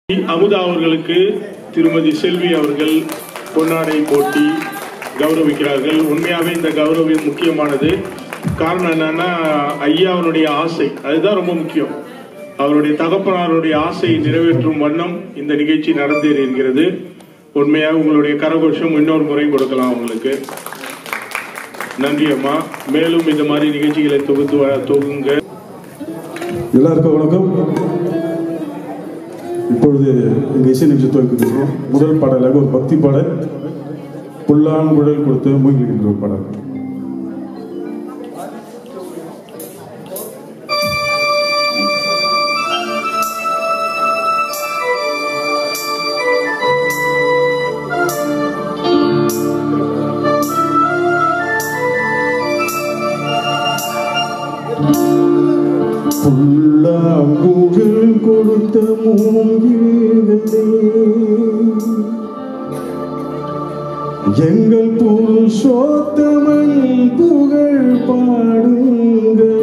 அமுதா அவர்களுக்கு திருமதி செல்வி அவர்கள் பொன்னாடை போட்டி கௌரவிக்கிறார்கள் உண்மையாவே இந்த கௌரவம் முக்கியமானது காரணம் என்னன்னா ஐயா அவருடைய ஆசை அதுதான் ரொம்ப முக்கியம் அவருடைய தகப்பனாருடைய ஆசை நிறைவேற்றும் வண்ணம் இந்த நிகழ்ச்சி நடந்தேறி இருக்கிறது உண்மையாக உங்களுடைய கரகோஷம் இன்னொரு முறை கொடுக்கலாம் உங்களுக்கு நன்றி அம்மா மேலும் இந்த மாதிரி நிகழ்ச்சிகளை தொகுத்து வ- தொகுங்க எல்லாருக்கும் வணக்கம் இப்பொழுது இந்த இசை நிகழ்ச்சி துவக்கின்றோம் முதல் பாடலாக ஒரு பக்தி பாடல் புல்லாங்குழல் கொடுத்து மூங்கிடுகின்ற ஒரு பாடல் புல்லாங்குழல் கொடுத்த மூங்கில்களே எங்கள் புருஷோத்தமன் புகழ் பாடுங்களே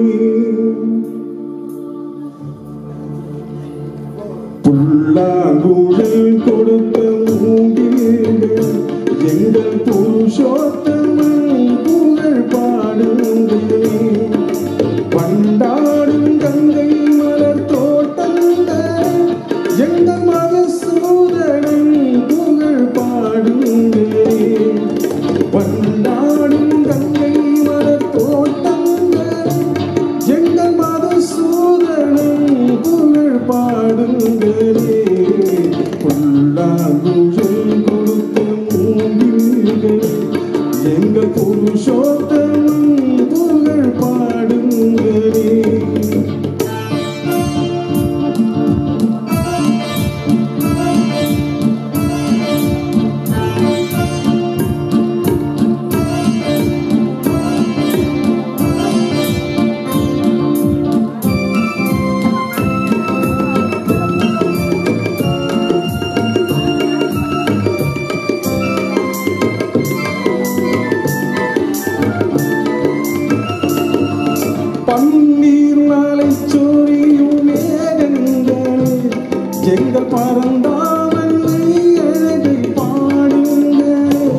புல்லாங்குழல் கொடுத்த மூங்கில்கள் எங்கள் புருஷோத்தமன் புகழ் பாடுங்களே பண்டாடும் கங்கை மலர் தோட்டங்கள் எங்கள் மகசூதனன் புகழ் பாடுங்களே பண்டாடும் கங்கை மலர் தோட்டங்கள் எங்கள் மகசூதனன் புகழ் பாடுங்களே புல்லாங்குழல் கொடுத்த மூங்கில்கள் எங்கள் புருஷோத்தமன் புகழ் பாடுங்களே பன்னீர் மலை சோரியும் மேகங்களே எங்கள் பரந்தாமன் அழகை பாடுங்களே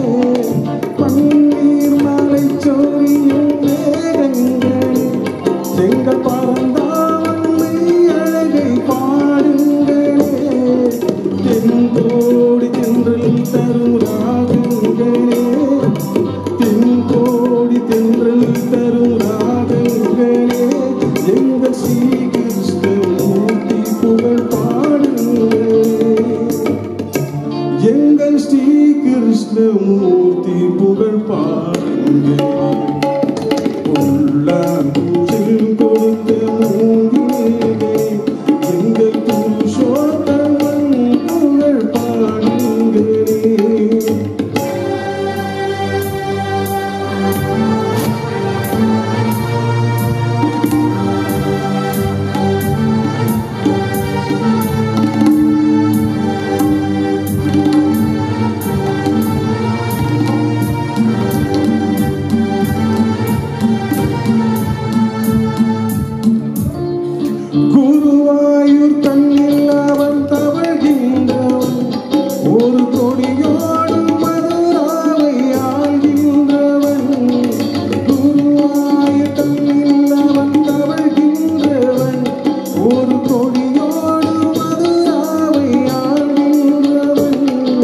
பன்னீர் மலை சோரியும் மேகங்களே எங்கள் பரந்தாமன் அழகை பாடுங்களே தென்கோடி தென்றல் தரும் ராகங்களே தென்கோடி தென்றல் தரும் ராகங்களே எங்கள் ஸ்ரீகிருஷ்ணமூர்த்தி புகழ் பாடுங்களே எங்கள் ஸ்ரீகிருஷ்ணமூர்த்தி புகழ் பாடுங்களே புல்லாங்குழல் கொடுத்த மூங்கிலே எங்கள் புருஷோத்தமன் புகழ் பாடுங்களே குருவாயூர் தன்னில் அவன் தவழ்கின்றவன் ஒரு கொடியோடும் மதுராவை ஆள்கின்றவன் குருவாயூர் தன்னில் அவன் தவழ்கின்றவன் ஒரு கொடியோடும் மதுராவை ஆள்கின்றவன்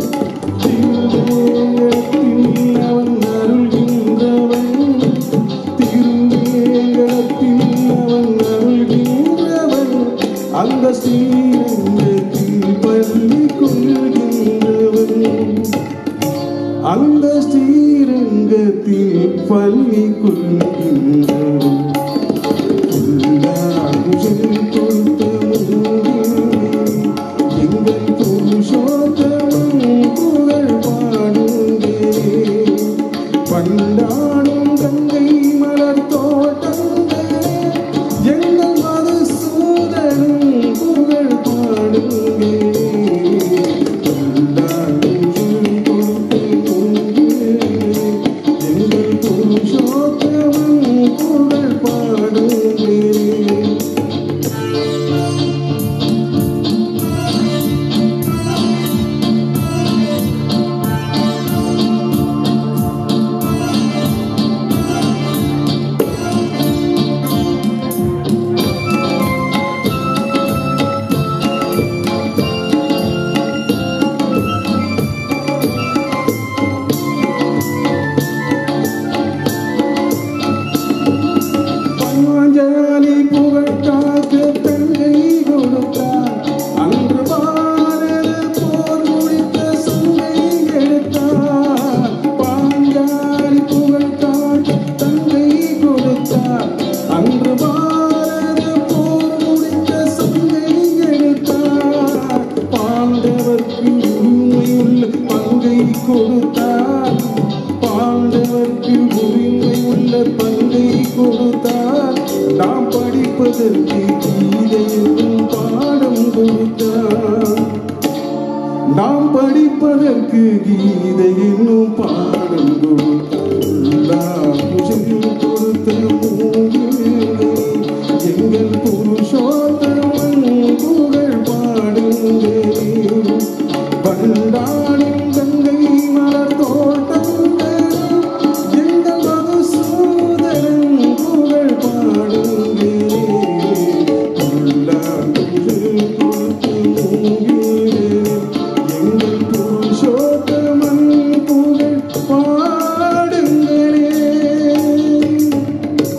திருவேங்கடத்தில் அவன் அருள்கின்றவன் திருவேங்கடத்தில் அவன் அருள்கின்றவன் அந்த ஸ்ரீரங்கத்தில் பள்ளி கொள்கின்றவன் அந்த ஸ்ரீரங்கத்தில் பள்ளி கொள்கின்றவன் புல்லாங்குழல் கொடுத்த மூங்கிலே, எங்கள் புருஷோத்தமன் புகழ் பாடுங்களே பண்டாடும் கங்கை மலர் தோட்டங்களே எங்கள் மதுசூதனும் புகழ் பாடுங்களே பண்டாங்குழல் கொடுத்த மூங்கிலே, எங்கள் புருஷோத்தமன் பாண்டவர்க்கு உரிமையுள்ள பங்கை கொடுத்தார் பாண்டவர்க்கு உரிமை உள்ள பங்கை கொடுத்தார் நாம் படிப்பதற்கு கீதையும் பாடம் கொடுத்தார் நாம் படிப்பதற்கு கீதை என்னும் பாடம் கொடுத்தார் கொடுத்த மூங்கிலே எங்கள் புருஷோத்தமன் புகழ் பாடுங்களே பண்டாடும் கங்கை மலர் தோட்டங்கள் எங்கள் மதுசூதரன் புகழ் பாடுங்களே உள்ளார் புகழ் கொடுத்த மூங்கிலே எங்கள் புருஷோத்தமன் புகழ் பாடுங்களே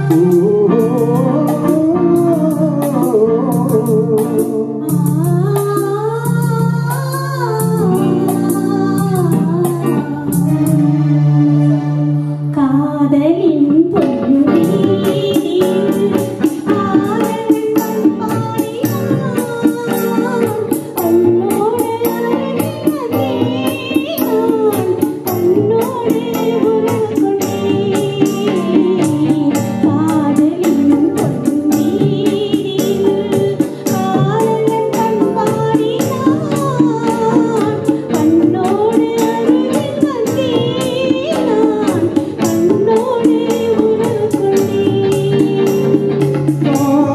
காதலின் பொன்வீதி காதலின் பண்பாடினான் உன்னோடு அருகினதே நான் உன்னோடு உறவுகொண்டேன் காதலின் பொன்வீதி காதலின் பண்பாடினான் உன்னோடு அருகில் வந்தேன் நான் உன்னோடு உறவுகொண்டேன்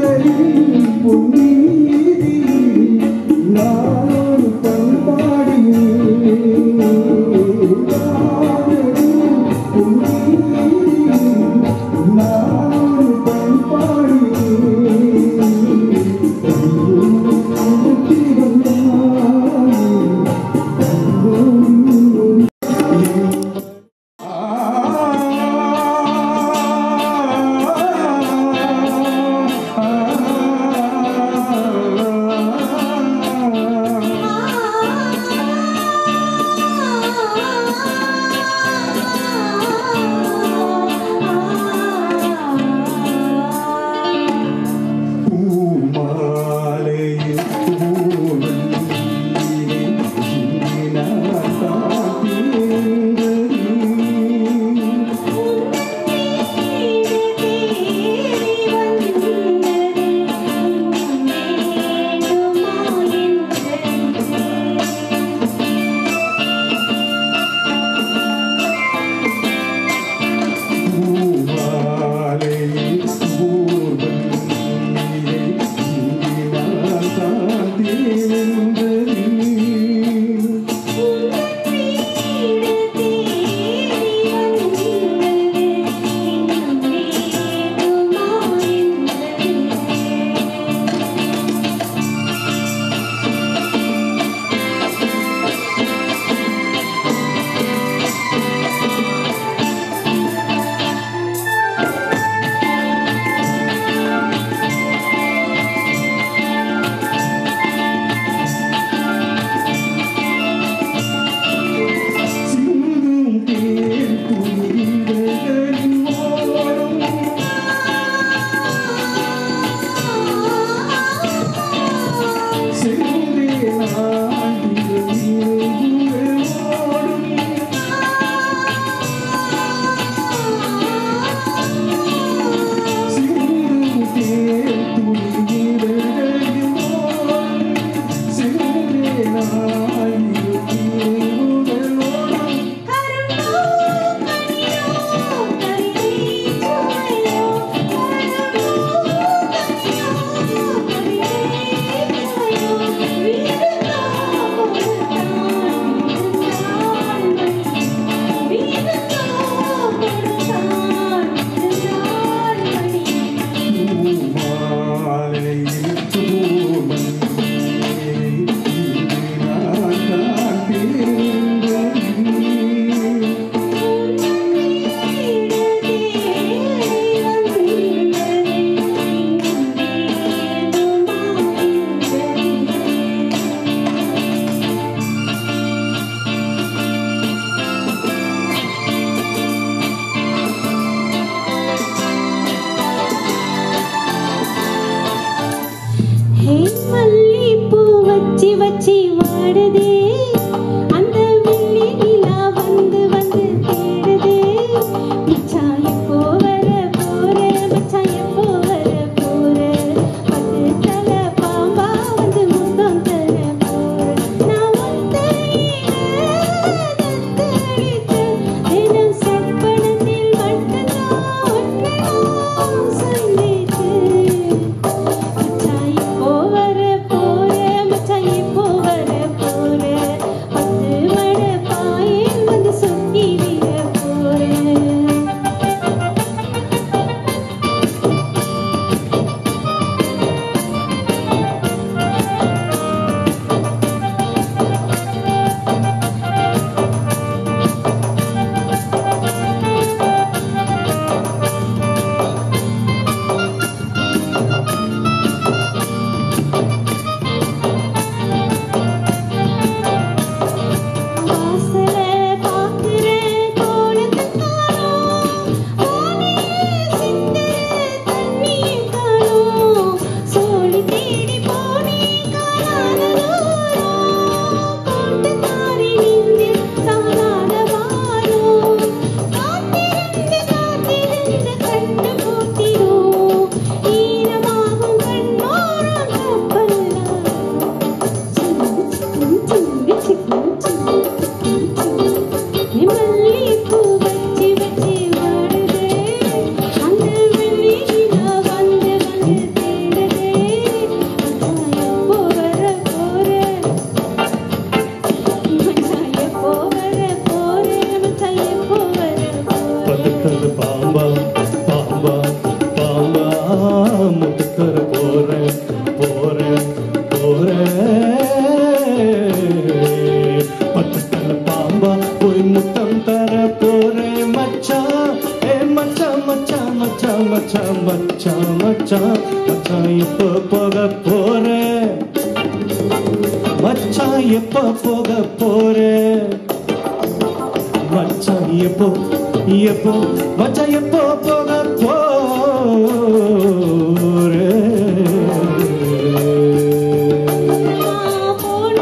ஹே மல்லிப்பூ வச்சி வச்சி வாடுதே அந்த வெள்ளி நிலா வந்து வந்து தேடுதே மச்சான் எப்போ வர போற மச்சான் எப்போ வர போற பத்து தல பாம்பா வந்து முத்தம் தர போற நான் ஒத்தையில தத்தளித்து தினம் செப்பனத்தில் மட்டும்தான் ஒன்று நான் சந்தித்து மச்சான் இப்போ வர போற மச்சான் இப்போ வர போற மச்சான் மச்சான் மச்சான் மச்சான் மச்சான் எப்போ போக போற மச்சான் எப்போ போக போற மச்சான் எப்போ எப்போ மச்சான் எப்போ போக போற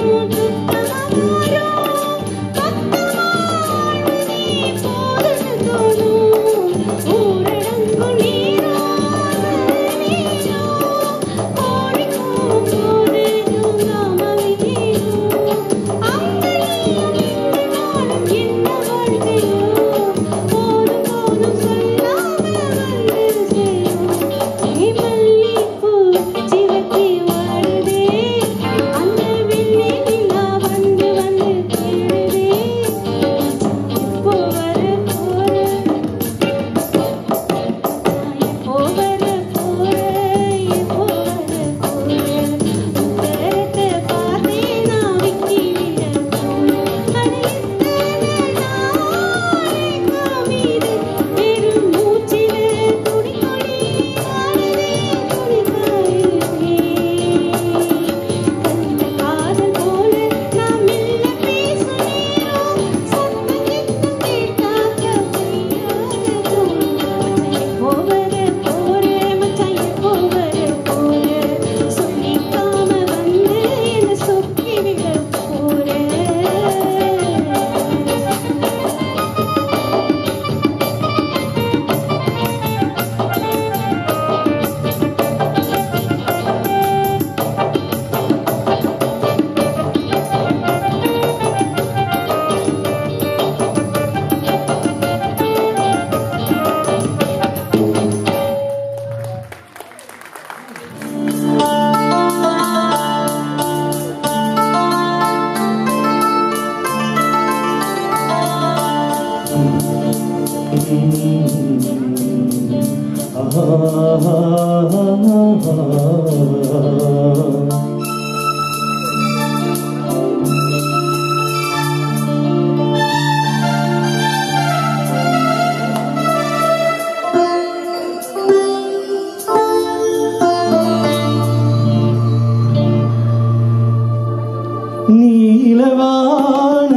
நீலவான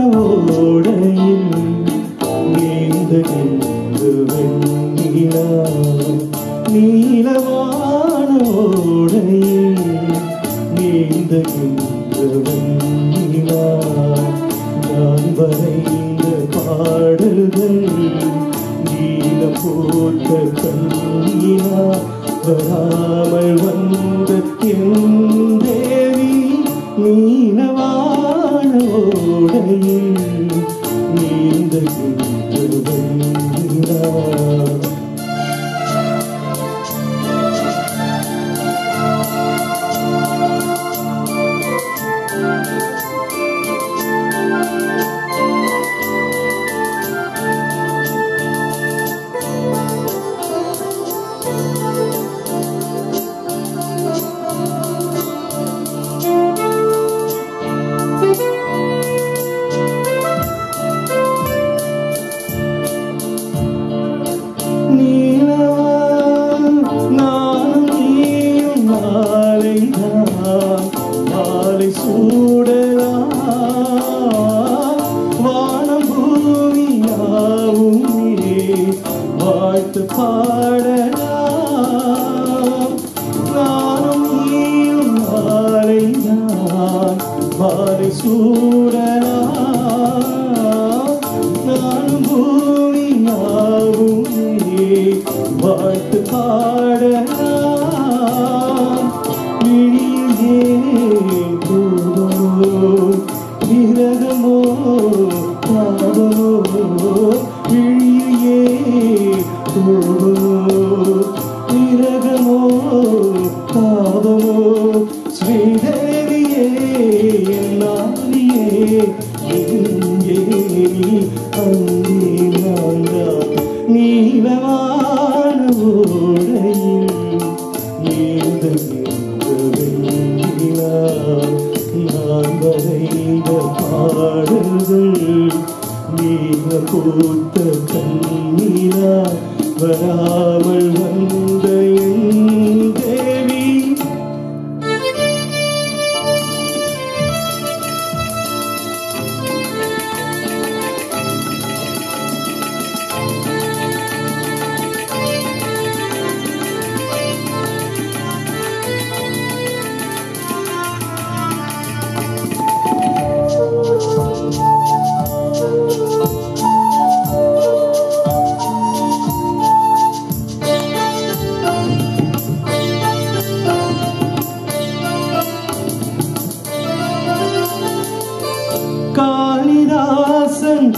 ஓடையில் நீந்த நின்று வெண்ணிலா நீலவான ஓடையில் நீந்த நின்று வெண்ணிலா நான் வரைந்த பாடல்கள் நீல போட்ட கண்ணீரா வராமல் வந்த என் தேவி நீலவான ஓடையில் நீந்த வெண்ணிலா நானும் நீயும் நாளைதான் மாலை சூடலாம் வானம் பூமியாவும் வாழ்த்து பாடலாம் நானும் நீயும் நாளைதான் மாலை சூடலாம் நானும் பூமியாவும் வாழ்த்து பாடலாம் விழியே தூவமோ விரகமோ பாவமோ விழியே தூவமோ விரகமோ பாவமோ ஸ்ரீதேவியே நாளியே இங்கே நீ அங்கே நான்தான் நீலவான ஓடையில் நீந்த நின்றா நான் வரைந்த பாடல்கள் நீல பூத்த கண்ணீரா வராமல்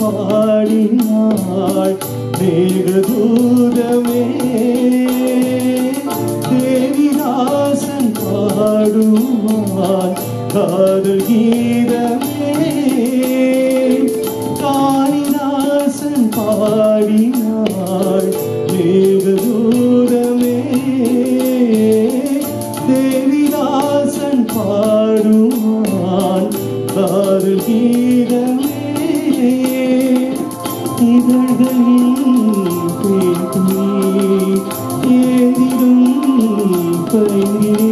பாடினாள் மேகதூதமே தேவிதாசன் பாடுவான் காதல் கீதமே காளிதாசன் பாடினாள் மேகதூதமே தேவிதாசன் பாடுவான் காதல் கீதமே இதழ்களில் பேசுமே ஏந்திடும் பைங்கே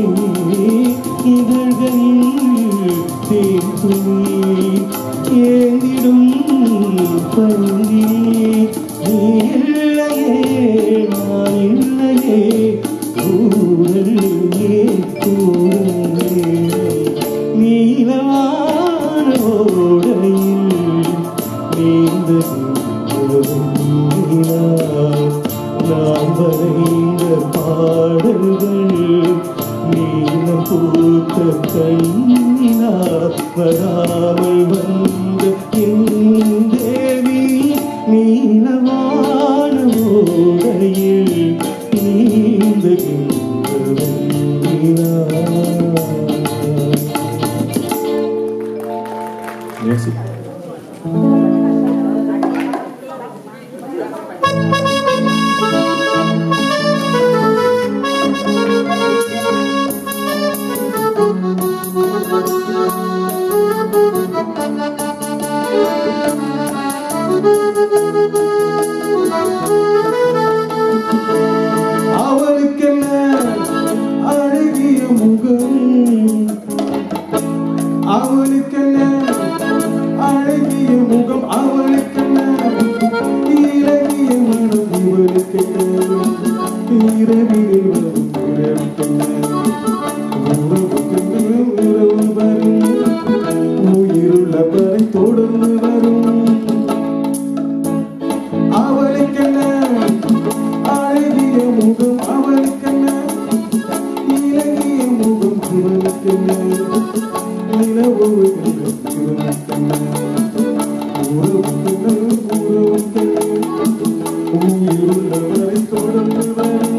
இதழ்களில் பேசுமே ஏந்திடும் பைங்கே நீ இல்லையே நான் இல்லையே கூறல் ஏன் கூறல் நீலவான ஓடையில் நீந்தது நாம் வரைந்த பாடல்கள் நீளம் பூத்த கண்ணினா வராமல் வந்த என் தேவி நீலவான ஓடையில் நீந்துகின்ற வெண்ணிலா. Merci. அவளுக்கென்ன அழகிய முகம் அவளுக்கென்ன அழகிய முகம் அவளுக்கென்ன இலகிய மனம் இவளுக்கென்ன இரவினில் வரும் இரவுக்கென்ன உறவுக்கென்ன உறவு வரும் உயிருள்ள பறை தொடர்ந்து வரும் அவளுக்கென்ன அழகிய முகம் அவளுக்கென்ன இலகிய முகம் இவனுக்கென்ன நிலவுவதென்ன இவனுக்கென்ன உறவுக்கென்ன உறவுக்கென்ன உயிருள்ளவரை தொடர்ந்து வரும்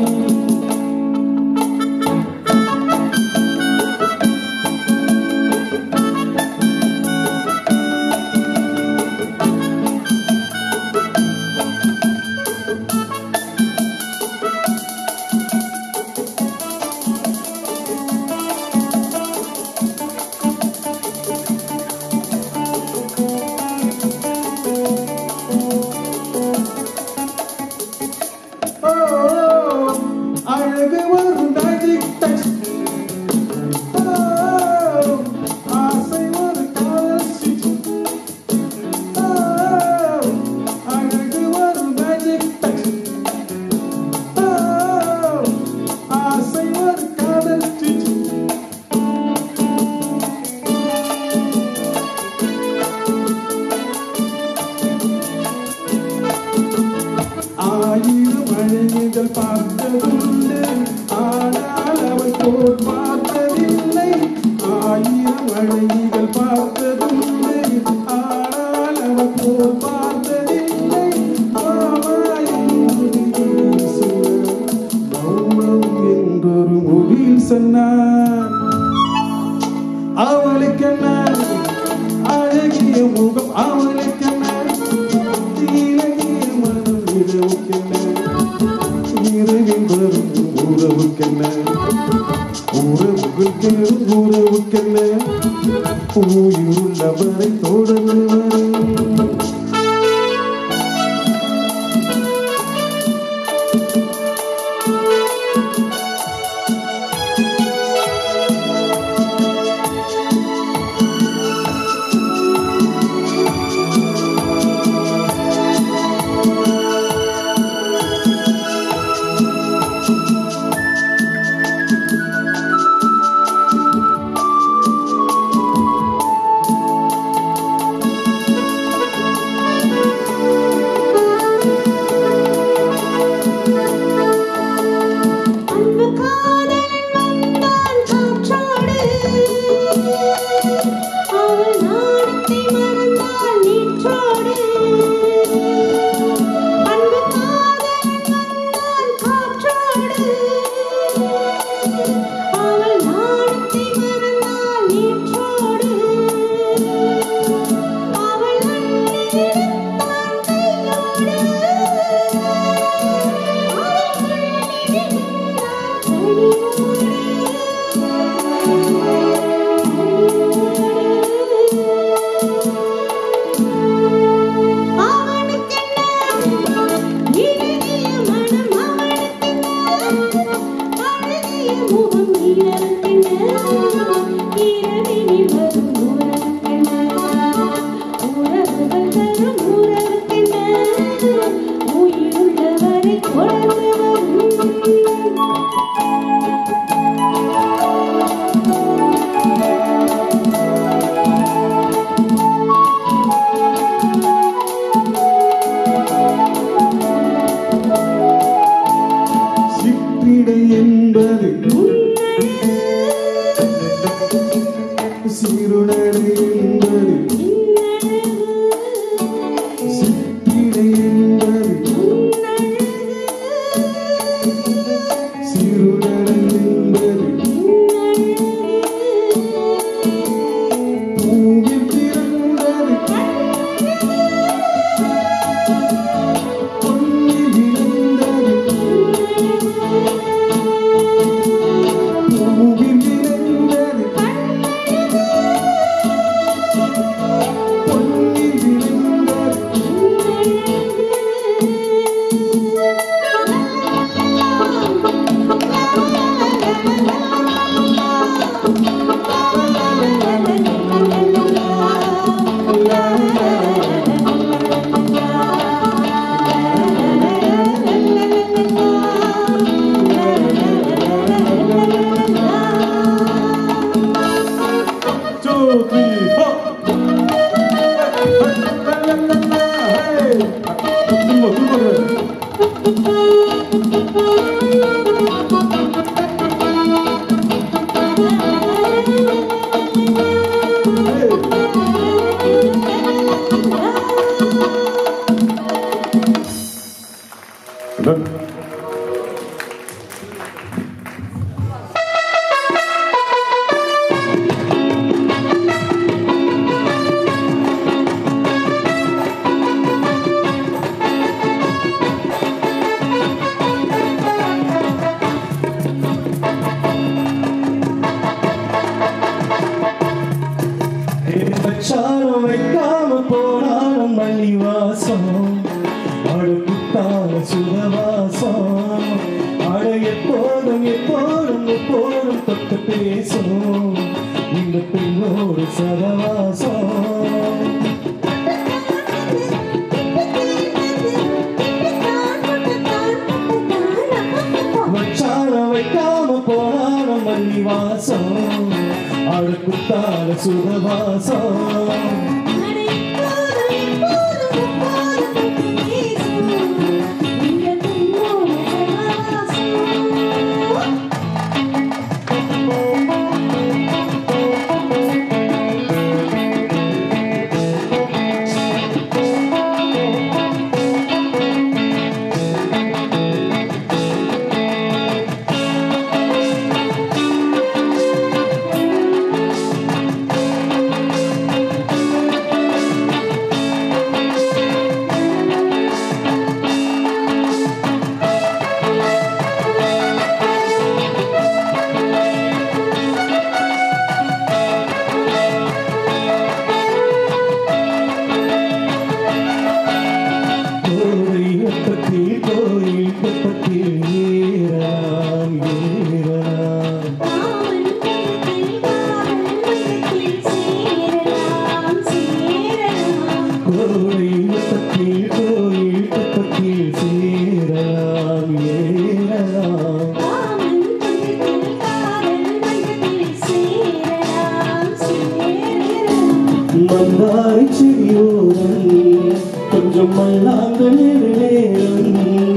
அழகு வரும் டாஜிக் டச் ஆசை ஒரு காலசி அழகு வரும் டாஜிக் டச் ஆசை ஒரு காதல் சிச்சு ஆயிரம் அழகுகள் பார்த்ததுண்டு ஆனால் அவள் போல் பார்த்ததில்லை ஆயிரம் அழகிகள் பார்த்ததுண்டு ஆனால் அவள் போல் பார்த்ததில்லை மௌனம் என்றொரு மொழியில் சொன்னார் அவளுக்கென்ன அழகிய முகம் அவளுக்கென்ன இலகிய மனம் இரவுக்கென்ன இரவில் வரும் உறவுக்கென்ன உறவுக்கென்ன உறவுக்கென்ன உயிருள்ளவரை தொடர்ந்து வரும் பேசும் இந்த பெண்ணோடு சகவாசம் வச்சால வைக்காம போனான மல்லி வாசம் அழுக்குத்தால சுகவாசம் கோயில் வெப்பத்தில் கோயில் வெப்பத்தில் ஏறலாம் ஏறலாம் கோயில் வெப்பத்தில் கோயில் வெப்பத்தில் சேரலாம் ஏறலாம் மந்தாரை செடியோரம் கொஞ்சம் மல்லாந்த நேரம்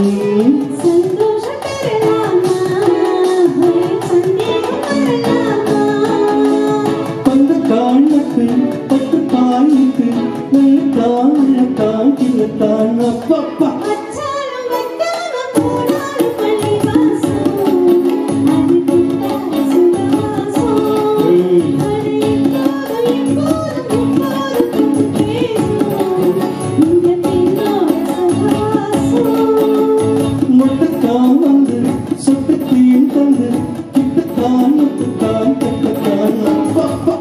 பந்த காணத்து பத்து பாய்க்கு காண காட்டின தான் அப்பப்பா முட்டைத்தான் வந்து சொட்டுத்தீன் தந்து கிட்டத்தான் முட்டுத்தான் கட்டத்தான் அப்பப்பா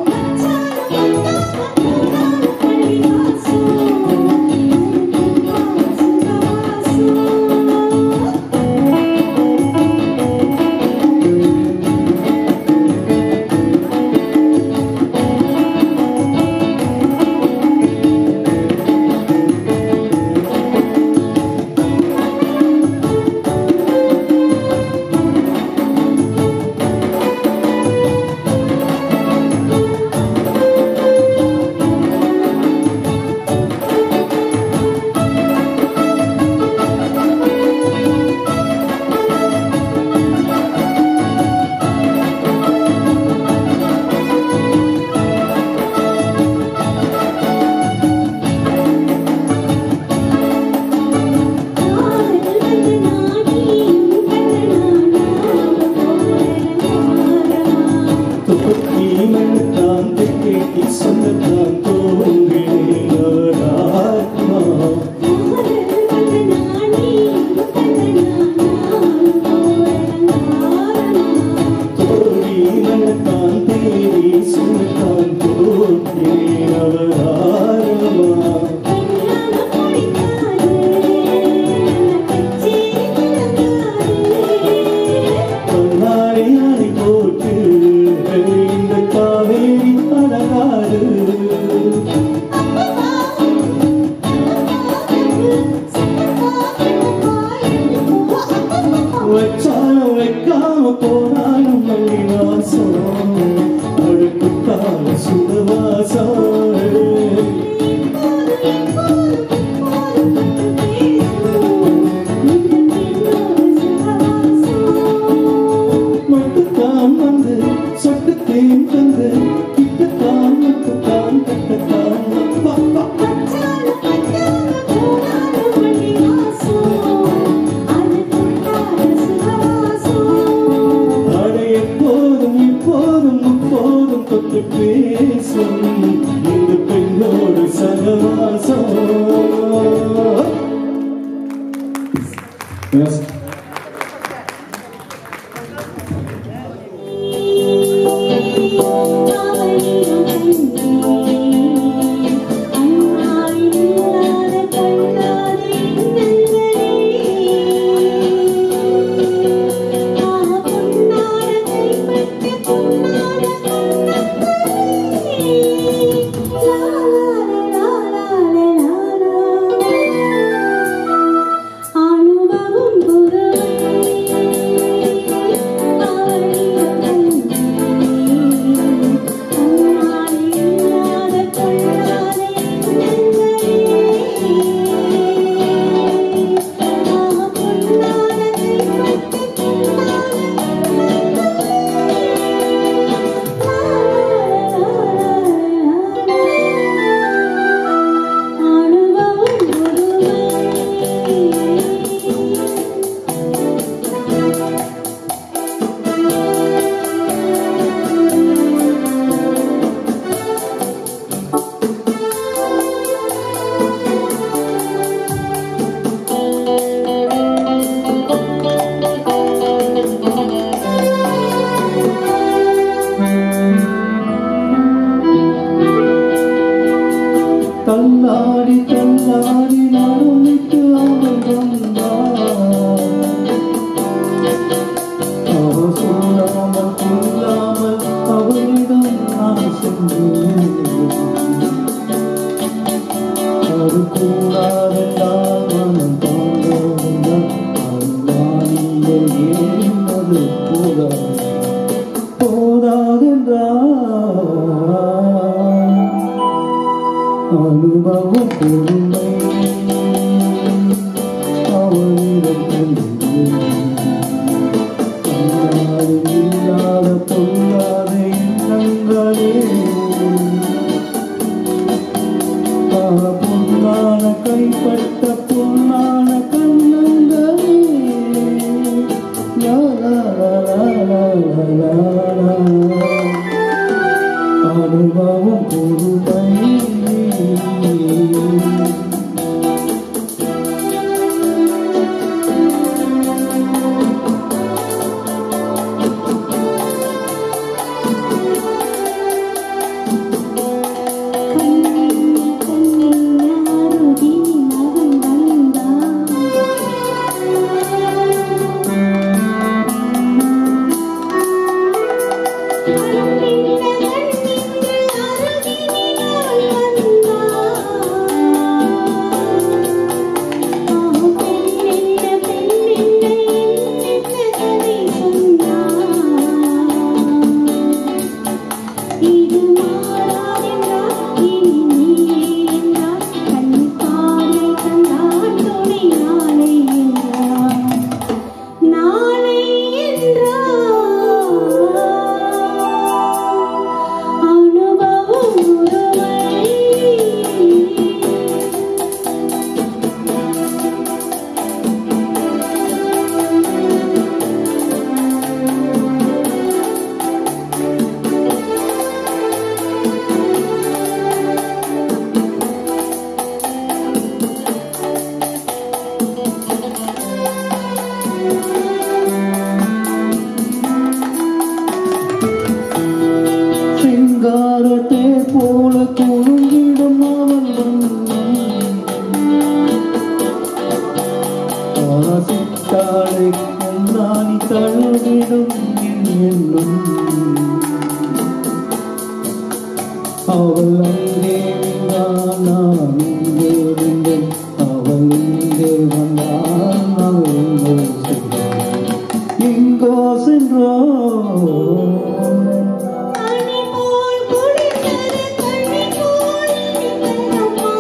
துப்பத்தி மண்ணுத்தான் தெக்கேட்டி சொன்னத்தான் தோன்றினேன் அவராத்மா தோழி மண்ணுத்தான் தேடி சொன்னத்தான் தோன்றினேன் அவராத்மா பொன்னாரை அணை போட்டு இந்த காவேரி அழகாடு வச்சாலும் வைக்காம போனாலும் மல்லி வாசம் அழுக்குத்தால சுகவாசம் மட்டுத்தான் வந்து சொட்டுத்தேன் தந்து கிட்டத்தான் மட்டுத்தான் கட்டத்தான் அப்பப்பா அட எப்போதும் இப்போதும் முப்போதும் தொட்டு பேசும் இந்த பெண்ணோடு சகவாசம் Yes. பொன்னாட கைப்பற்றி பொன்னாட தள்ளாடி தள்ளாடி நடுமிட்டு அவள் வந்தாள் அவள் சொல்லாமல் கொள்ளாமல் அவளிடம் நான் சென்றேன் அது கூடாதெல்லாம் மனம் தாங்க அல்லானியில் ஏன் அது கூடாது போதாதென்றால் அனுபவம் பொறுமை அவளிடம் கண்டேன். கண்ணாடி இல்லாத பொல்லாத எண்ணங்களே ஆ, பொன்னான கைப்பட்ட பொன்னான கண்ணங்களே லா, லா, லா, லா, லா, லா, லா, லா. அனுபவம் பொறுமை இது மாறாதென்றால் இனி நீ என்றால் கண் பார்வை கண்டால் துணை நாளை என்றால் நாளை என்றால் அனுபவம் ஒருமை சிங்காரத்தை போல குறுங்கிடும் அவள் ஆசித்தாளை கொண்டானி தழுவிடும் என் எண்ணம் அவள் அங்கே நின்றாள், நான் இங்கே நின்றேன் அவள் இங்கே வந்தாள் நான் எங்கோ சென்றேன் எங்கோ சென்றோம் அணி போல் குளித்தது கண்ணி போல் நின்றதம்மா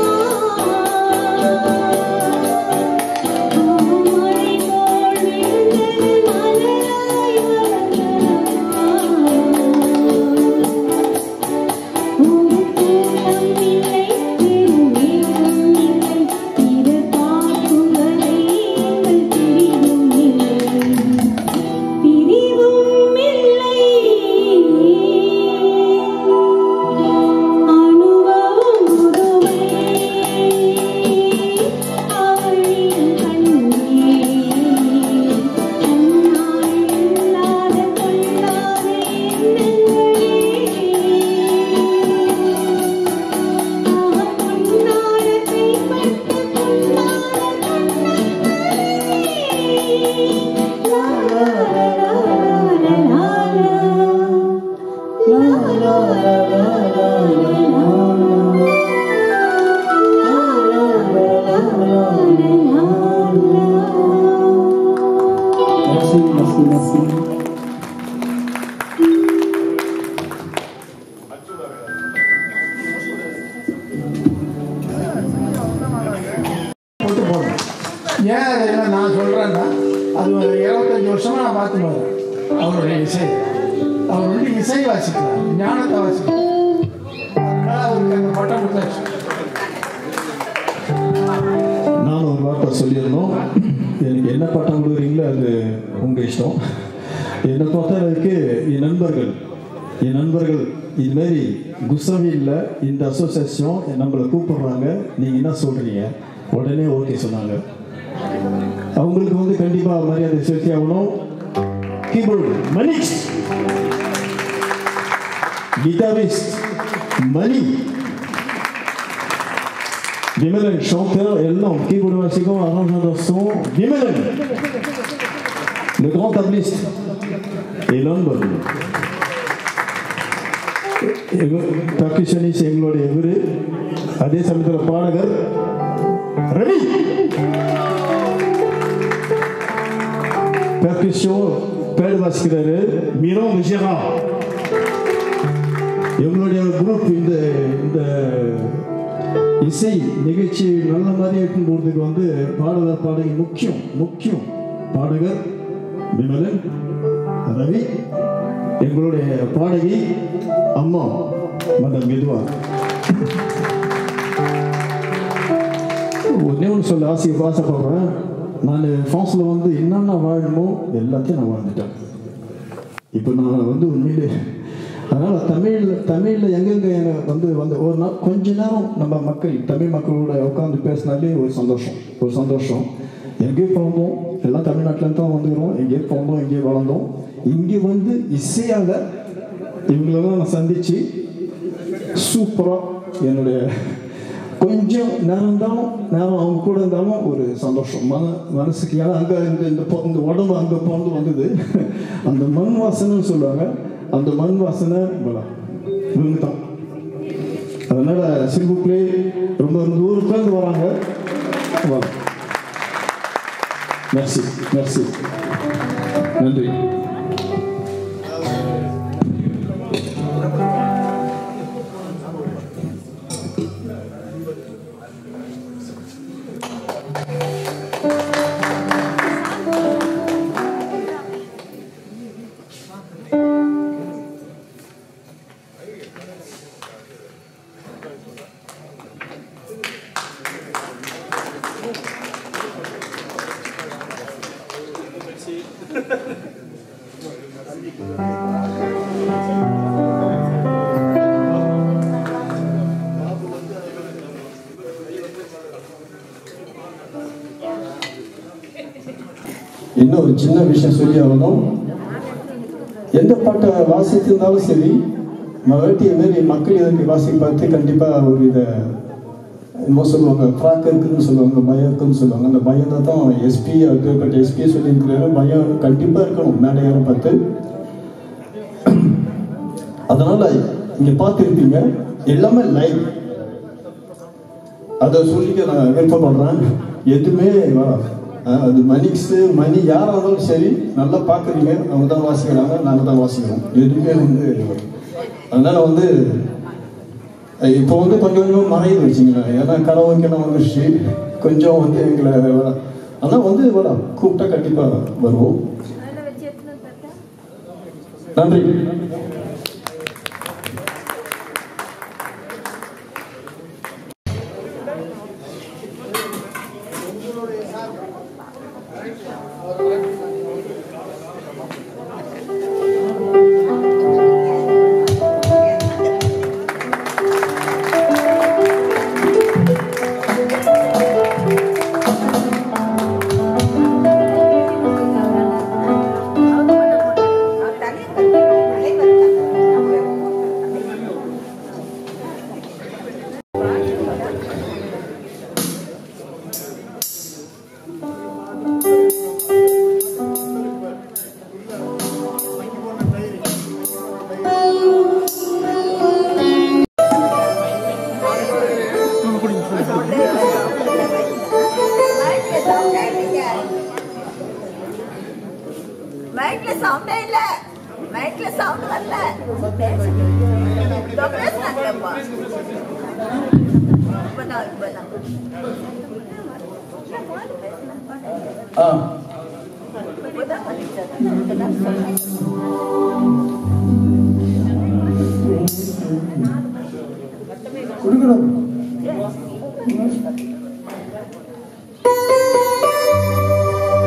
மழை போல் விழுந்தது மலராய் வளர்ந்ததம்மா ஒரு கூட்டம் இல்லை வெறும் மேகம் இல்லை பிறர் பார்க்கும் வரை எங்கள் பிரிவும் இல்லை பிரிவும் இல்லை அனுபவம் ஒருமை அவளின் கண்ணே கண்ணால் இல்லாத கொள்ளாத எண்ணங்களே ஆஹ் பொன்னான கைப்பட்ட பொன்னான Merci, merci, merci. போட்டு போடணும் ஏன் அதெல்லாம் நான் சொல்கிறேன்னா அது ஒரு இருபத்தஞ்சி வருஷமாக நான் பார்த்து வரேன் அவருடைய இசை அவர் வந்து இசை வாசிக்கிறார் ஞானத்தை வாசிக்கிறார் அதனால அவருக்கு அந்த பட்டம் கொடுத்தாச்சு நான் ஒரு வார்த்தை சொல்லியிருந்தோம் எனக்கு என்ன பட்டம் கொடுக்குறீங்களோ அது உங்கள் இஷ்டம் என்னை பொறுத்தளவுக்கு என் நண்பர்கள் என் நண்பர்கள் இதுமாரி குசவியில் இந்த அசோசியேஷன் நம்மளை கூப்பிடுறாங்க நீங்கள் என்ன சொல்கிறீங்க உடனே ஓகே சொன்னாங்க அவங்களுக்கு வந்து கண்டிப்பாக மரியாதை செலுத்தி ஆகணும் keyboard Manish guitariste Mani Vimelin, chanteur et langue, keyboard வாசிக்கும் arrangeur de son Vimelin le grand tabliste et London percussionist எங்களுடைய இவர் அதே சமயத்தில் பாடகர் ரவி பெர்கஷன் பேடு வாசிக்கிறாரு மிரோ விஜயரா எங்களுடைய குரூப் இந்த இந்த இசை நிகழ்ச்சி நல்ல மாதிரி இருக்கும் போகிறதுக்கு வந்து பாடகர் பாடகி முக்கியம் முக்கியம் பாடகர் விமலன் ரவி எங்களுடைய பாடகி அம்மா மதம் மெதுவா ஒன்னே ஒன்று சொல்ல ஆசை ஆசைப்படுறேன் நான் ஃப்ரான்ஸில் வந்து என்னென்ன வாழணுமோ எல்லாத்தையும் நான் வாழ்ந்துட்டேன் இப்போ நான் வந்து உண்மையிலே அதனால் தமிழில் தமிழில் எங்கெங்கே எனக்கு வந்து வந்து ஒரு நாள் கொஞ்ச நேரம் நம்ம மக்கள் தமிழ் மக்களோட உட்காந்து பேசினாலே ஒரு சந்தோஷம் ஒரு சந்தோஷம் எங்கேயோ பிறந்தோம் எல்லாம் தமிழ்நாட்டில் தான் வந்துக்கிறோம் எங்கேயோ பிறந்தோம் எங்கேயோ வளர்ந்தோம் இங்கே வந்து இசையாக இவங்களெல்லாம் நான் சந்தித்து சூப்பராக என்னுடைய கொஞ்சம் நேரம் இருந்தாலும் நேரம் அவங்க கூட இருந்தாலும் ஒரு சந்தோஷம் மன மனசுக்கு ஏன்னா அங்கே இந்த இந்த பொ- இந்த உடம்பு அங்கே பிறந்து வந்தது அந்த மண் வாசனைன்னு சொல்லுவாங்க அந்த மண் வாசனை பலம் இவங்க தான் அதனால் சிறுபுக்களே ரொம்ப தூரத்துலேருந்து வராங்க வாங்க மெர்சி மெர்சி நன்றி இன்னும் ஒரு சின்ன விஷயம் சொல்லி ஆகணும் எந்த பாட்டை வாசித்திருந்தாலும் சரி மகட்டி மாரி மக்கள் இதற்கு வாசிக்க பார்த்து கண்டிப்பாக ஒரு இதை என்னமோ சொல்லுவாங்க ஃப்ராக் இருக்குன்னு சொல்லுவாங்க பயம் இருக்குன்னு சொல்லுவாங்க அந்த பயம் தான் எஸ்பி அப்படிப்பட்ட எஸ்பி சொல்லியிருக்கிறாரு பயம் கண்டிப்பாக இருக்கணும் மேடை யாரும் பார்த்து அதனால இங்கே பார்த்துருப்பீங்க எல்லாமே லைவ் அதை சொல்லிக்க நான் விருப்பப்படுறேன் எதுவுமே வராது அஹ் அது மணிக்ஸு மணி யாராக இருந்தாலும் சரி நல்லா பார்க்குறீங்க அவங்க தான் வாசிக்கிறாங்க நாங்கள் தான் வாசிக்கிறோம் எதுவுமே வந்து அதனால வந்து அஹ் இப்போ வந்து கொஞ்சம் கொஞ்சம் மறையுது வச்சுங்களேன் ஏன்னா கனவுக்கெல்லாம் வந்துருச்சு கொஞ்சம் வந்து எங்களை ஆனால் வந்து வர கூப்பிட்டா கண்டிப்பாக வருவோம் நன்றி மைக்ல சவுண்டே இல்ல மைக்ல சவுண்ட் வரல இதோ பேசுனாங்களேப்பா இப்பதான் இப்பதான் ஆ இப்பதான் வந்துச்சு. கொடுக்கணும் ஆ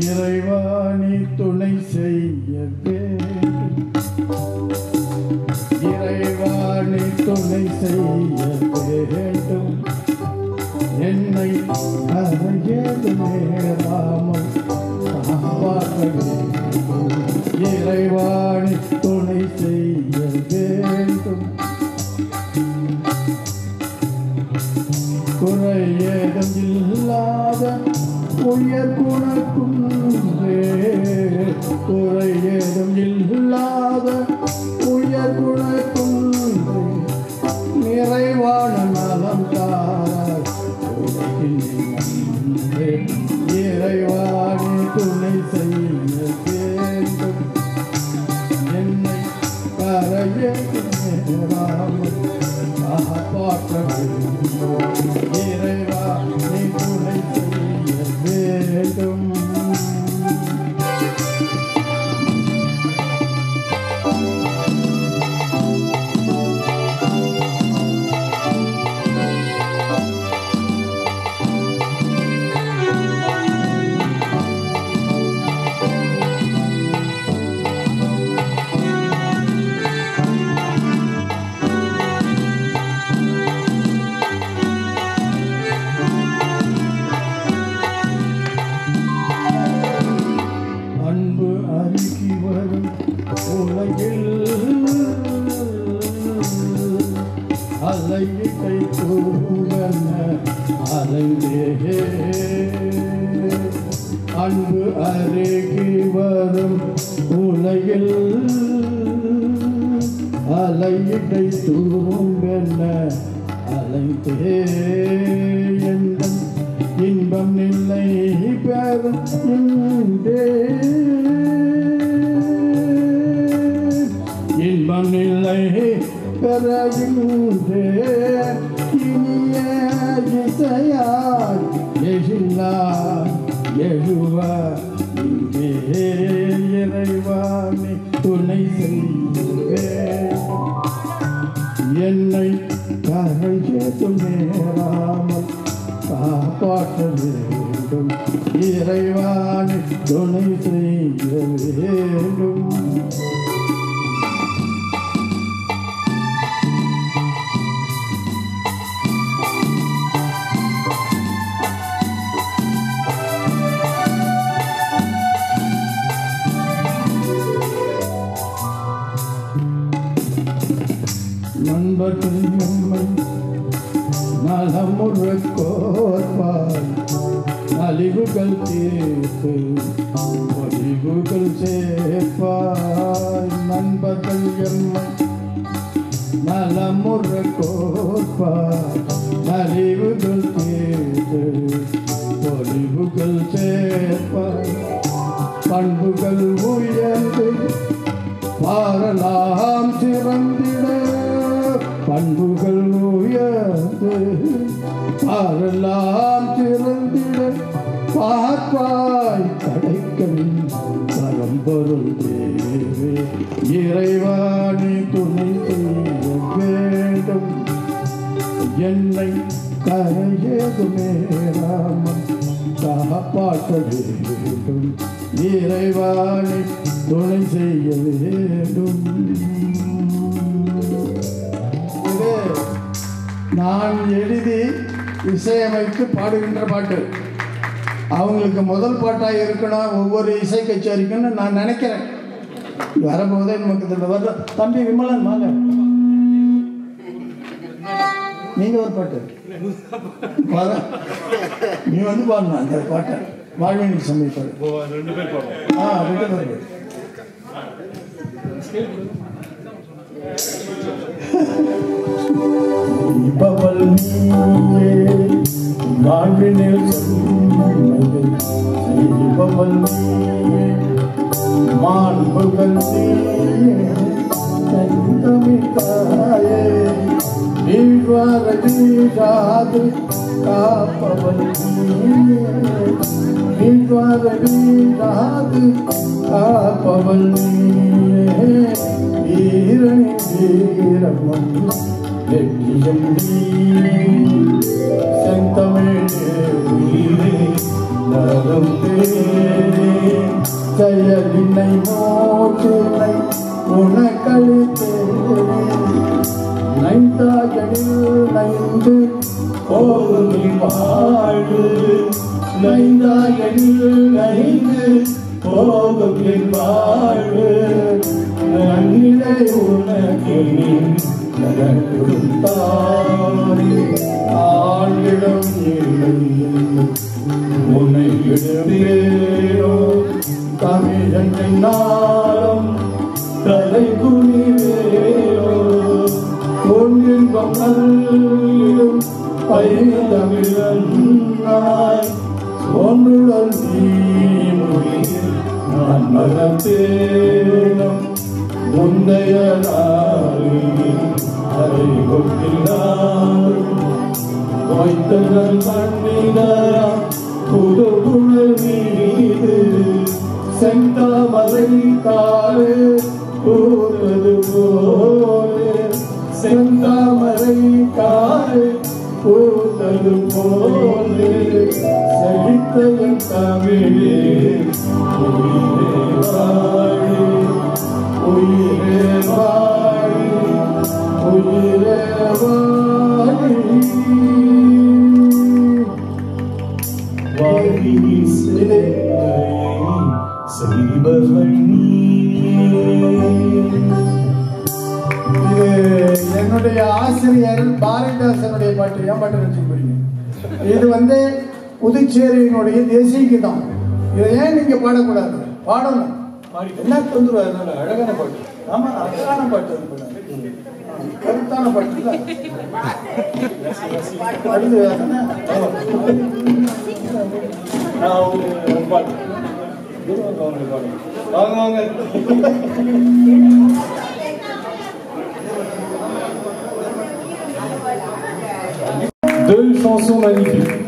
இறைவாணி துணை செய்ய வேண்டும் இறைவாணி துணை செய்ய வேண்டும் என்னை அறையது நேராமல் காப்பாற்ற வேண்டும் இறைவாணி துணை செய்ய வேண்டும் குறையேதும் இல்லாத உயர் குணக்குன்றே குறையேதும் இல்லாத உயர் குணக்குன்றே நிறைவான நலம் தாராய் உலகினின்றே இறைவாணி துணை செய்ய வேண்டும் என்னை கரையேறாமல் காப்பாற்ற வேண்டும் இறைவா நீ துணை செய்ய வேண்டும் அன்பு அருகி வரும் உலகில் அலையிட்டை தூவன அலைந்தே அன்பு அருகி வரும் உலகில் அலையிட்டை தூவன அலைந்தே எந்தன் இன்பம் இல்லை பெறும் இன்பே. இன்பம் இல்லை பெறகின்றே இனிய இசையாய் எழிலா எழுவ இங்கே இறைவானி துணை செய்வே என்னை கரையேதும் நேராமல் காப்பாற்ற வேண்டும் இறைவானை துணை செய்ய வேண்டும் நண்பர்கள் நம்மை நலமுற கோர்ப்பார் அழிவுகள் தீர்த்து ஒளிவுகள் சேர்ப்பாய் நண்பர்கள் எம்மை நலமுற கோர்ப்பார் அழிவுகள் தீர்த்து ஒளிவுகள் சேர்ப்பாய் பண்புகள் உயர்ந்து பாரலாம் சிறந்திட பண்புகள் உயர்ந்து பாரலாம் சிறந்திட பார்ப்பாய் கடைக்கல் பரம்பொருள் தேவே இறைவாணி துணை செய்ய வேண்டும் என்னை கரையது மேலாமல் காப்பாற்ற வேண்டும் இறைவாணி துணை செய்ய வேண்டும் இது நான் எழுதி இசையமைத்து பாடுகின்ற பாட்டு அவங்களுக்கு முதல் பாட்டாக இருக்கணும் ஒவ்வொரு இசை கச்சேரிக்குன்னு நான் நினைக்கிறேன் வரும்போதே நமக்கு இதில் வர்ற தம்பி விமலன் வாங்க நீங்க ஒரு பாட்டு வர நீ வந்து பாடணும் அந்த பாட்டை வாழ்வினி சமைப்பாடு ரெண்டு பேர் பார்ப்போம் ஆ ரெண்டு பேர் பாடு. இப்பவள் நீயே வாழ்வினில் சொன்னது செய்பவள் நீயே மாண்புகள் நீயே தந்தமிட்டாயே வீழ்வார வீழாது காப்பவள் நீயே வீழ்வார வீழாது காப்பவள் நீயே வீரனின் வீரமன் வெற்றியும் நீ செந்தமிழே உயிரே நலம் தேரே செயல் வினை மோற்றினை உனக்களித்தேனே நைந்தாகனில் நைந்து போகும் வாழ்வு நைந்தாகனில் நைந்து போகும் என் வாழ்வு நன்னிலை உனக்கு நடக்கும் தாரி ஆண்டிடம் இல்லை உன்னை விடுவேரோ தமிழன் நாளும் தலை குனிவேரோ பொன்னின்பம் நல்கும் பைந்தமிழன்னாய் ஒன்றுடன் நீ மொழியில் நான் மறந்தேனும் முந்தைய நாளில் அதை கொண்டினாரும் வாய்த்தனல் மண்ணினரா புது புனல் மீது செந்தாமரை காலே பூத்தது போலே செந்தாமரை காலே பூத்தது போலே செழித்த என் தமிழே உயிரே வாழி உயிரே வாழி உயிரே வாழி வாழ்வில் சிலையை செய்பவள் இது என்னுடைய ஆசிரியர் பாரதிதாசனுடைய பாட்டு ஏன் பாட்டு வச்சு போறீங்க இது வந்து புதுச்சேரியினுடைய தேசிய கீதம் இதை ஏன் நீங்க பாடக்கூடாது பாடணும் என்ன தொந்தரவு அதனால அழகான பாட்டு ஆமா அழகான பாட்டு அது கூட. கருத்தான பாட்டு இல்ல அடுத்து அதானே? நான் ஒரு பாட்டு வாங்க வாங்க Deux chansons magnifiques.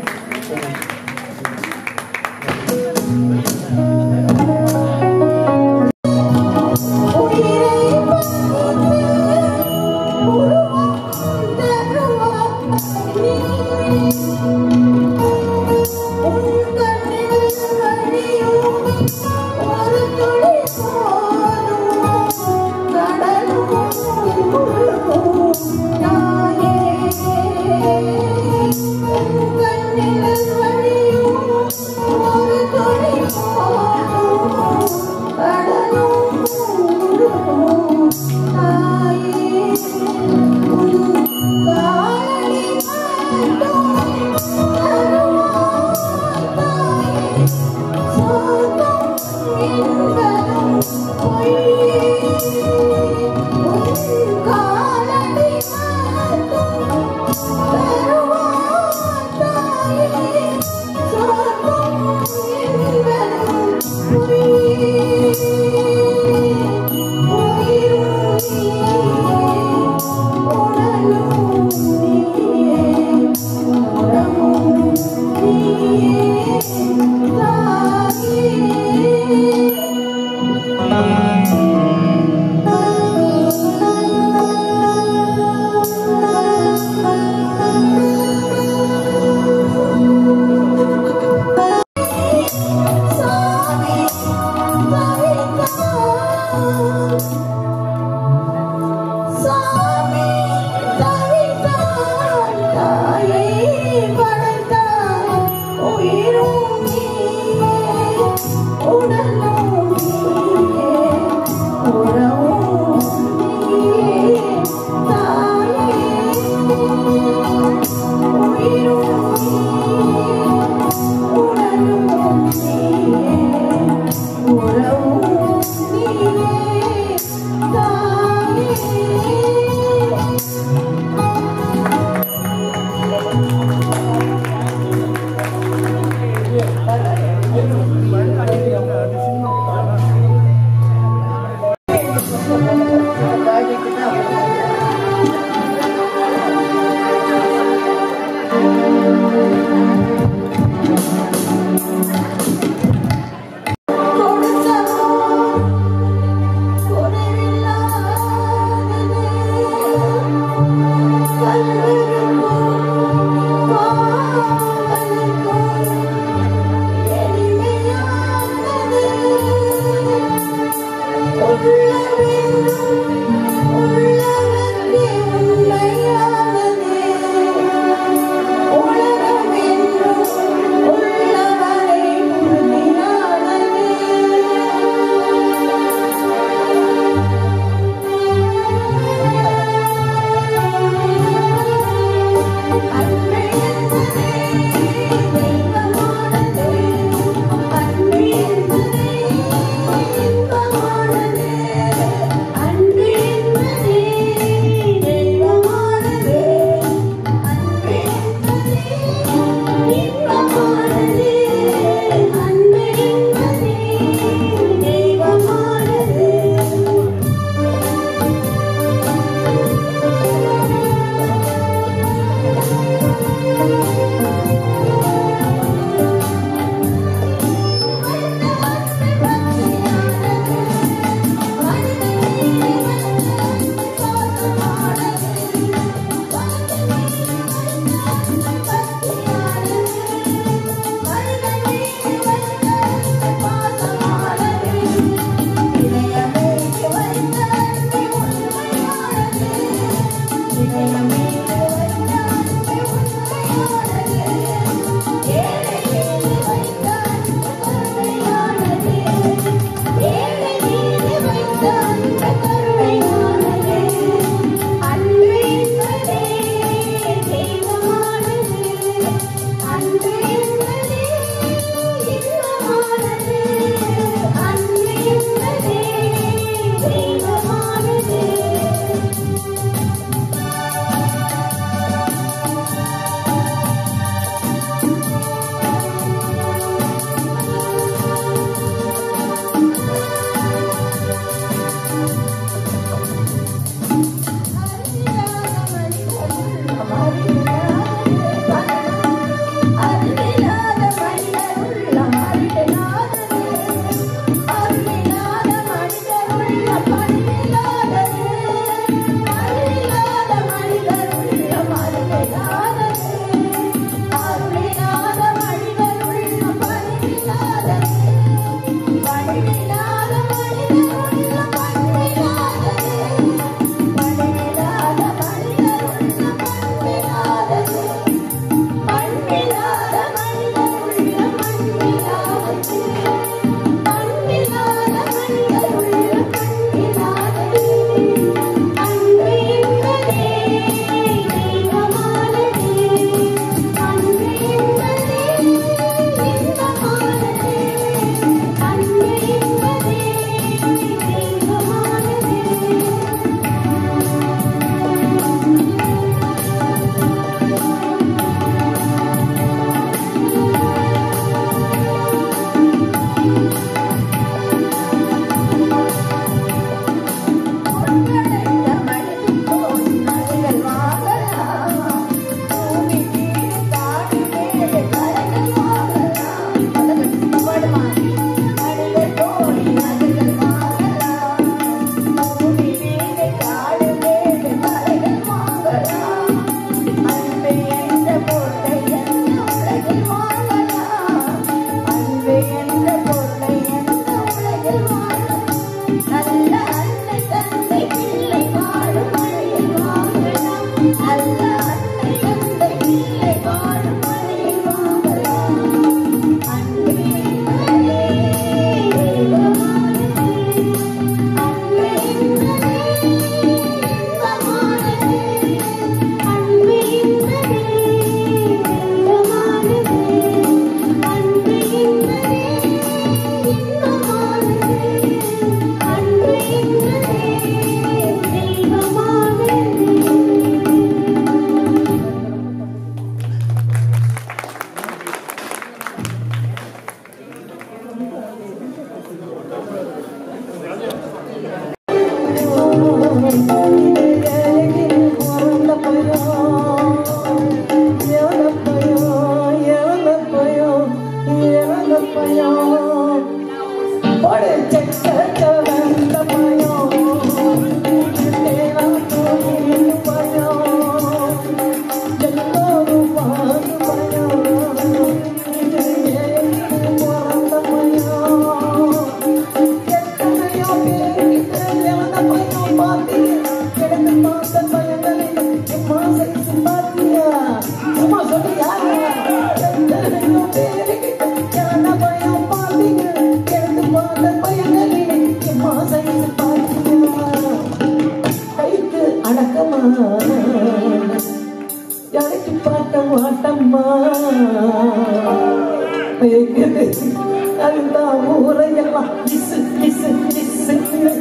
நல்ல அன்னை தந்தை பிள்ளை வாழும் மழையில் வாங்கலாம் நல்ல அன்னை தந்தை பிள்ளை வாழும் மழையில் வாங்கலாம் அன்பே என்பதே தெய்வமானது. அன்பே என்பதே இன்பமானது. அன்பே என்பதே தெய்வமானது. அன்பே என்பதே இன்பமானது. அன்பு என்பதே தெய்வமானது அடக்கமா எனக்கு பாட்ட மாட்டம்மா அதுதான் ஊரையெல்லாம் இசு இசு இசு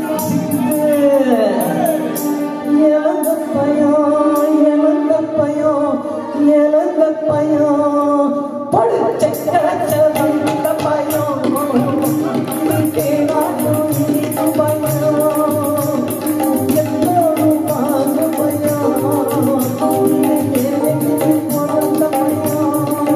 இழந்த பயம் இழந்த பயம் இழந்த பயம் படுச்ச கிடச்ச வந்த பயம் கேளாட்டும் இது பயம் எல்லோரும் வாங்க பயம் பிறந்த பயம்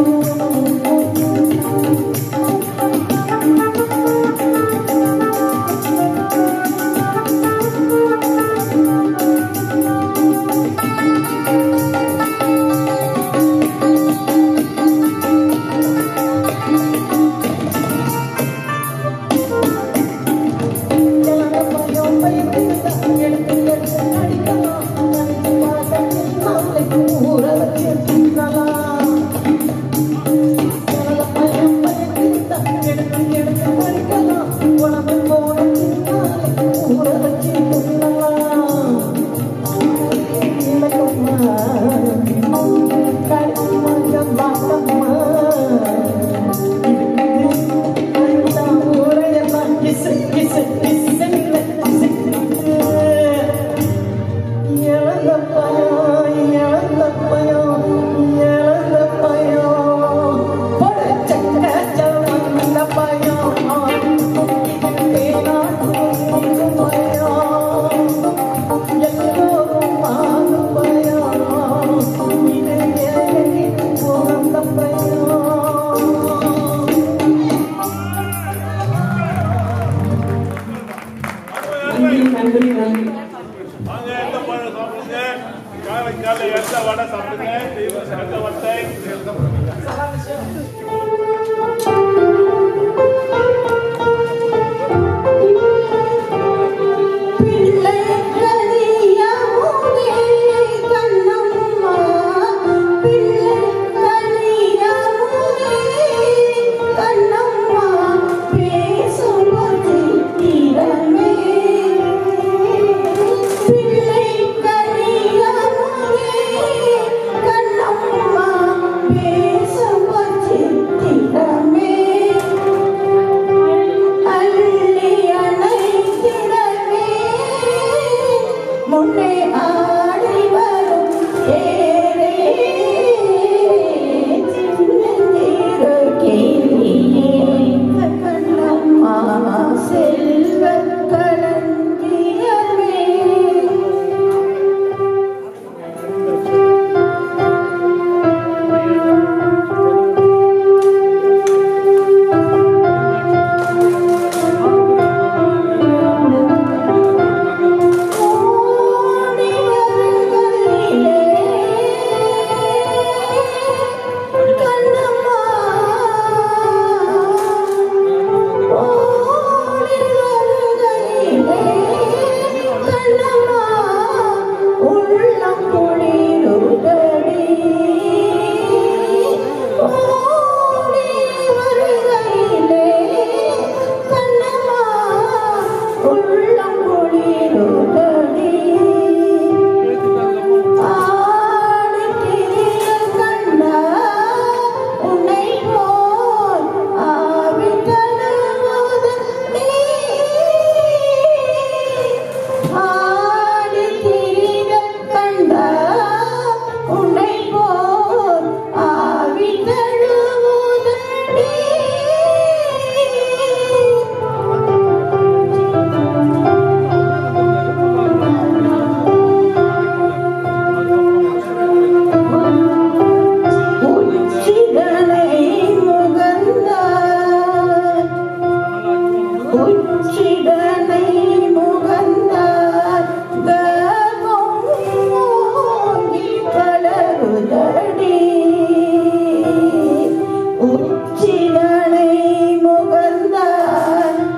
நன்றி நன்றி நன்றி வாங்க எந்த பழம் சாப்பிடுங்க காலை காலை எந்த வடை சாப்பிடுங்க எந்த வட்டை பிள்ளை கலியமுதே கண்ணம்மா பிள்ளை கலியமுதே கண்ணம்மா பேசுவது திறமே பிள்ளை கலியமுதே கண்ணம்மா உச்சிதனை முகந்தார் ககோங்கி பலருதடி உச்சிதனை முகந்தார்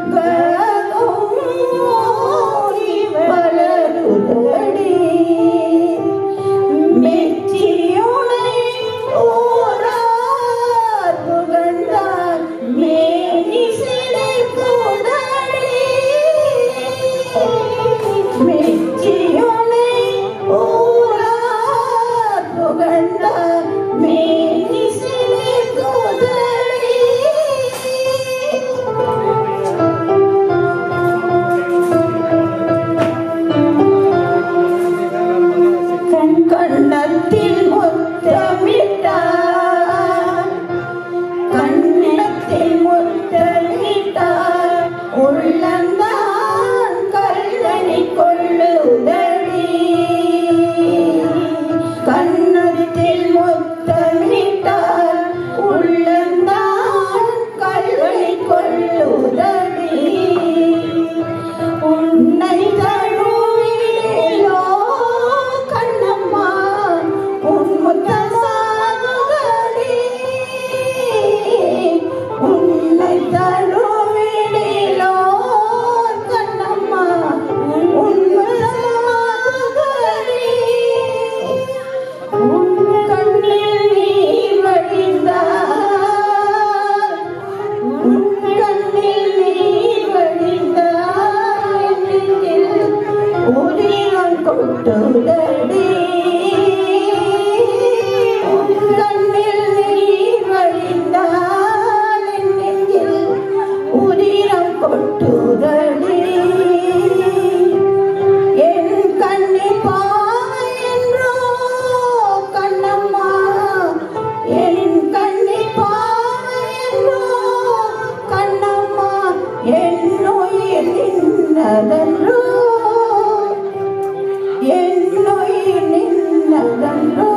ககோங்கி பலருதடி மெச்சியுனை ஓரார் புகழ்ந்தார் மேனி சிலைக்குதடி. மெச்சியுனை ஓரார் புகழ்ந்தார் மேனி சிலைக்குதடி. கண் கண்ணத்தில் முத்தமிட்டார் கண்ணத்தில் முத்தமிட்டார் உள்ளந்தான் கல்லணி கொள்ளுதடி கண்ணத்தில் முத்தமிட்டார் உள்ளந்தான் கல்லணி கொள்ளுதடி உன்னை தழுவிலோ கண்ணம்மா உன் முத்தம் சாகுதடி உன்னை தழுவிலோ கண்ணம்மா உன் முத்தம் சாகுதடி உன் கண்ணில் நீ வழிந்தார் உன் கண்ணில் நீர் வழிந்தாய் நெஞ்சில் உதிரம் கொட்டுதடி உன் கண்ணில் நீர் வழிந்தாய் நெஞ்சில் உதிரம் கொட்டுதடி என் கண்ணில் பாவை என்றோ கண்ணம்மா என் கண்ணில் பாவை என்றோ கண்ணம்மா என் உயிர் நின்னதன்றோ என் உயிர் நின்னதன்றோ